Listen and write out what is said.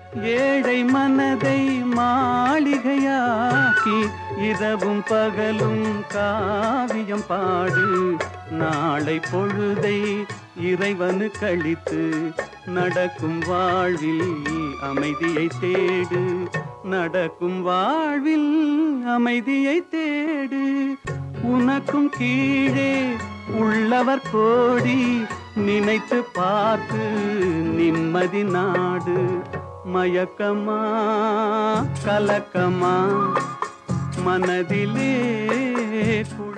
ஏழை மனதை மாளிகையாக்கி இரவும் பகலும் காவியம் பாடு நாளை பொழுதை இறைவனு கழித்து நடக்கும் வாழ்வில் அமைதியை தேடு நடக்கும் வாழ்வில் அமைதியை தேடு உனக்கும் கீழே உள்ளவர் கோடி நினைத்து பார்த்து நிம்மதி நாடு மயக்கமா கலக்கமா மனதிலே